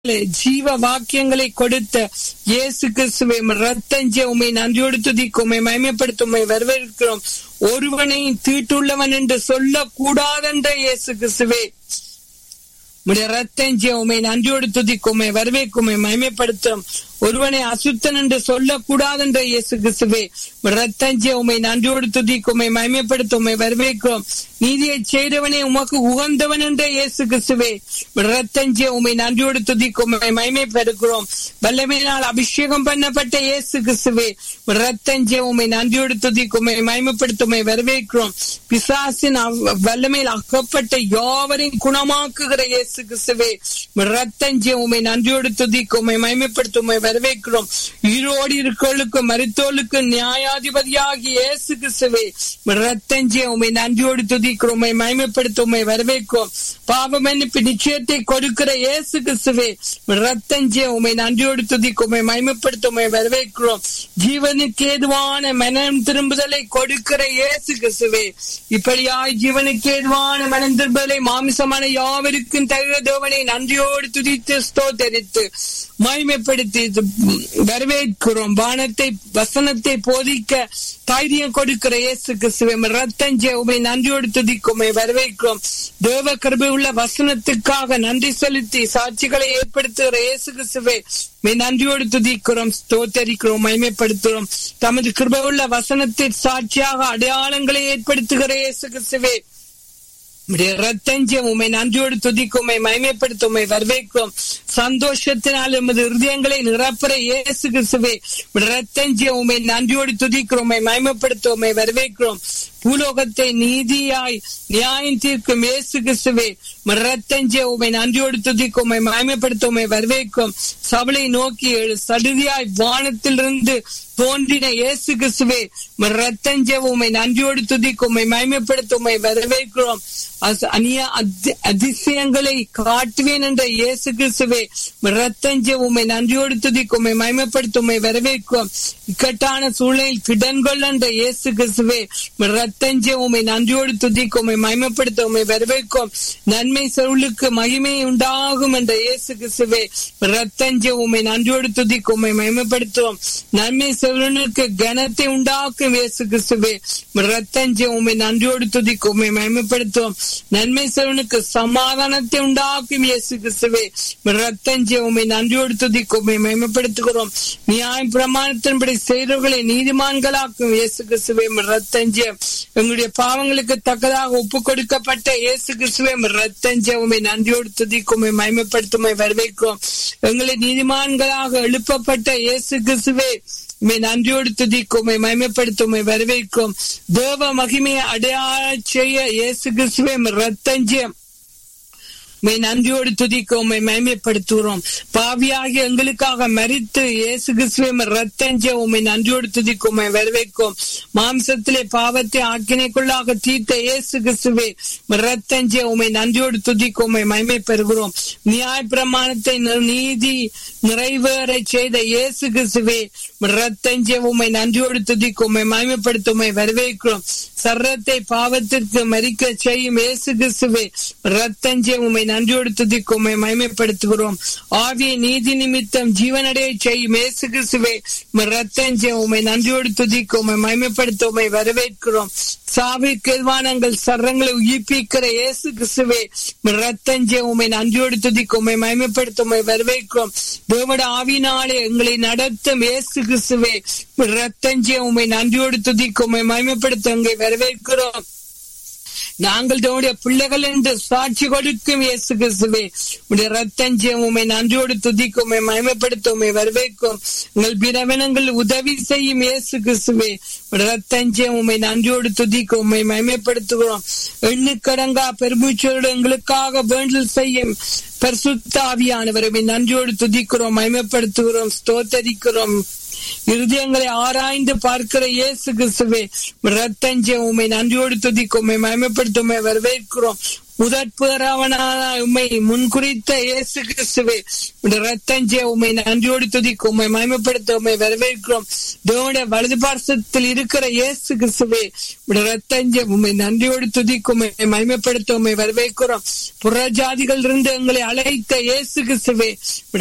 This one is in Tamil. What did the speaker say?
ஜீவ வாக்கியங்களை கொடுத்த இயேசு கிறிஸ்துவை ரத்தஞ்ச உமை நன்றியோடு துதிக்கும் உமை மயமைப்படுத்த உமை வரவேற்கிறோம் ஒருவனை தீட்டுள்ளவன் என்று சொல்ல கூடாதென்ற இயேசு கிறிஸ்துவே உடைய ரத்தஞ்ச உமை நன்றியோடு துதிக்கும் உமை வரவேற்கும் உமை மயமைப்படுத்தும் ஒருவனை அசுத்தன் என்று சொல்லக்கூடாது என்ற இயேசு கிறிஸ்துவே ரத்தஞ்ச உமை நன்றியோடு துதிக்கும் உமை மயமைப்படுத்தும் உமை வரவேற்கும் நீதியை செய்தவனே உமக்கு உகந்தவன் என்ற இயேசு கிறிஸ்துவே ரத்தஞ்ச உமை நன்றியோடு துதிக்கும் உமை மயமைப்படுகிறோம் வல்லமையினால் அபிஷேகம் பண்ணப்பட்ட இயேசு கிறிஸ்துவே ரத்தஞ்ச உமை நன்றியோடு துதிக்கும் உமை மயமைப்படுத்தும் உமை வரவேற்கிறோம் பிசாசின் வல்லமையில் அகப்பட்ட யாவரையும் குணமாக்குகிற இயேசு கிறிஸ்துவே ரத்தஞ்ச உமை நன்றியோடு துதிக்கும் உமை மயமைப்படுத்தும் உமை வரவேற்கிறோம் ஈரோடு இருக்கோளுக்கும் மருத்தோளுக்கும் நியாயாதிபதியாகி இயேசு கிறிஸ்துவே ரத்தஞ்சே உமை நன்றியோடு துதிக்கிறோம் உமை மயமைப்படுத்த உமை வரவேற்கும் பாவம் மன்னிப்பு நிச்சயத்தை கொடுக்கிற இயேசு கிறிஸ்துவே ரத்தஞ்சே உமை நன்றியோடு துதிக்கும் உமை மயமைப்படுத்த உமை வரவேற்கிறோம் ஜீவனுக்கு ஏதுவான மனம் திரும்புதலை கொடுக்கிற இயேசு கிறிஸ்துவே இப்படியாய் ஜீவனுக்கு ஏதுவான மனம் திரும்புதலை மாமிசமான யாவருக்கும் தகுந்த தேவனை நன்றியோடு துதித்து ஸ்தோத்தரித்து மகிமைப்படுத்தி வரவேற்கிறோம் வானத்தை வசனத்தை போதிக்க தைரியம் கொடுக்கிற இயேசு கிறிஸ்துவை ரத்தஞ்சே உமை நன்றியோடு துதிக்குமை வரவேற்கிறோம் தேவ கிருபை உள்ள வசனத்துக்காக நன்றி செலுத்தி சாட்சிகளை ஏற்படுத்துகிற இயேசு கிறிஸ்துவை நன்றியோடு துதிக்கிறோம் ஸ்தோத்தரிக்கிறோம் மகிமைப்படுத்துகிறோம் தமது கிருபை உள்ள வசனத்தின் சாட்சியாக அடையாளங்களை ஏற்படுத்துகிற இயேசு கிறிஸ்துவே ரத்தஞ்சம் உமை நன்றியோடு துதிக்கும் உமை மயமைப்படுத்த உமை வரவேற்கும் சந்தோஷத்தினால் எமது இருதயங்களை நிரப்புற இயேசு கிறிஸ்துவே ரத்தஞ்சம் உமை நன்றியோடு துதிக்கிறோம் உமை மயமைப்படுத்த உமை வரவேற்கிறோம் பூலோகத்தை நீதியாய் நியாயம் தீர்க்கும் இயேசு கிறிஸ்துவே ரத்தஞ்ச உமை நன்றியோடு துதிக்கும் உமை மயமைப்படுத்த உமை வரவேற்கும் சபலை நோக்கி சடுதியாய் வானத்திலிருந்து தோன்றின இயேசு கிறிஸ்துவே ரத்தஞ்ச உமை நன்றியோடு துதிக்கும் உமை மயமைப்படுத்த உமை வரவேற்கிறோம் அந்நிய அதிசயங்களை காட்டுவேன் என்ற இயேசு கிறிஸ்துவே ரத்தஞ்ச உமை நன்றியோடு துதிக்கும் உமை மயமைப்படுத்த உமை வரவேற்கும் இக்கட்டான சூழலில் திடன்கொள் என்ற இயேசு கிறிஸ்துவே ரத்தஞ்ச உமை நன்றியோடு துதிக்கும் உமை மயமைப்படுத்த உமை வரவேற்கும் நன்மை சொருளுக்கு மகிமை உண்டாகும் என்ற இயேசு கிறிஸ்துவே ரத்தஞ்ச உமை நன்றியோடு துதிக்கும் உமை மயமைப்படுத்துவோம் நன்மை செவனுக்கு கனத்தை உண்டாக்கும் இயேசு கிறிஸ்துவே ரத்தஞ்ச உமை நன்றியோடு துதிக்கும் உமை மயமைப்படுத்துவோம் நன்மை செவனுக்கு சமாதானத்தை உண்டாக்கும் இயேசு கிறிஸ்துவே ரத்தஞ்ச உமை நன்றியோடு துதிக்கும் உமை மயமைப்படுத்துகிறோம் நியாய பிரமாணத்தின்படி செய்தவர்களை நீதிமான்களாக்கும் இயேசு கிறிஸ்துவே ரத்தஞ்ச எங்களுடைய பாவங்களுக்கு தக்கதாக ஒப்பு கொடுக்கப்பட்ட இயேசு கிறிஸ்துவே ரத்தஞ்ச உமை நன்றியோடு துதிக்கும் உமை மயமைப்படுத்துமை வரவேற்கும் எங்களை நீதிமான்களாக எழுப்பப்பட்ட இயேசு கிறிஸ்துவே உமை நன்றியோடு துதிக்கும் உமை மயமைப்படுத்துமை வரவேற்கும் தேவ மகிமையை அடையாள செய்ய இயேசு கிறிஸ்துவே ரத்தஞ்சம் உமை நன்றியோடு துதிக்க உண்மை மயமைப்படுத்துகிறோம் பாவியாகி எங்களுக்காக மறித்து இயேசு கிறிஸ்துவை ரத்தஞ்ச உண்மை நன்றியோடு துதிக்க உண்மை வரவேற்கும் மாம்சத்திலே பாவத்தை ஆக்கினைக்குள்ளாக தீர்த்த இயேசு கிறிஸ்துவே ரத்தஞ்ச உண்மை நன்றியோடு துதிக்க உண்மை மயமை பெறுகிறோம் நியாய பிரமாணத்தை நீதி நிறைவேற செய்த இயேசு கிறிஸ்துவே ரத்தஞ்ச உண்மை நன்றியோடு துதிக்க உண்மை மயமைப்படுத்த உண்மை வரவேற்கிறோம் சர்ரத்தை பாவத்திற்கு மறிக்க செய்யும் இயேசு கிறிஸ்துவே ரத்தஞ்ச உண்மை நன்றியோடு துதிக்கும் உண்மை மயமைப்படுத்துகிறோம் ஆவிய நீதி நிமித்தம் ஜீவனடைய செய்யும் இயேசு கிறிஸ்துவே ரத்தஞ்ச உண்மை நன்றியோடு துதிக்கும் உண்மை மயமைப்படுத்த உண்மை வரவேற்கிறோம் சாவிற்கு எதிர்வானங்கள் சர்ரங்களை உயிர்ப்பிக்கிற இயேசு கிறிஸ்துவே ரத்தஞ்ச உண்மை நன்றியோடு துதிக்கும் உண்மை மயமைப்படுத்த உண்மை வரவேற்கிறோம் தேவட ஆவினாலே எங்களை நடத்தும் இயேசு கிறிஸ்துவே ரத்தஞ்ச உண்மை நன்றியோடு துதிக்கும் உண்மை மயமைப்படுத்த உங்களை வரவேற்கிறோம் நாங்கள் தன்னுடைய பிள்ளைகள் என்று சாட்சி கொடுக்கும் இயேசு கிறிஸ்துவே உடைய ரத்தஞ்சம் உண்மை நன்றியோடு துதிக்கும் உண்மை மயமைப்படுத்த உண்மை வரவேற்கும் உங்கள் பிரவனங்கள் உதவி செய்யும் இயேசு கிறிஸ்துவே ரத்தஞ்சம் உண்மை நன்றியோடு துதிக்கும் உண்மை மயமைப்படுத்துகிறோம் எண்ணுக்கடங்கா பெருமூச்சோடு எங்களுக்காக வேண்டல் செய்யும் பரிசுத்தாவியானவரை நன்றியோடு துதிக்கிறோம் மயமைப்படுத்துகிறோம் ஸ்தோத்தரிக்கிறோம் இருதயங்களை ஆராய்ந்து பார்க்கிற இயேசு கிறிஸ்துவே ரத்தஞ்ச உண்மை நன்றியோடு துதிக்கும் உண்மை மயமைப்படுத்த உண்மை வரவேற்கிறோம் முதற் பேராவனான உண்மை முன்குறித்த இயேசு கிறிஸ்துவே ரத்தஞ்சே உண்மை நன்றியோடு துதிக்கும் உண்மை மயமப்படுத்த உண்மை வரவேற்கிறோம் தேவனுடைய வலது பார்சத்தில் இருக்கிற இயேசு கிறிஸ்துவே ரத்தஞ்சே உண்மை நன்றியோடு துதிக்கும் உண்மை மயமப்படுத்த உண்மை வரவேற்கிறோம் புறஜாதிகள் இருந்து எங்களை அழைத்த இயேசு கிறிஸ்துவே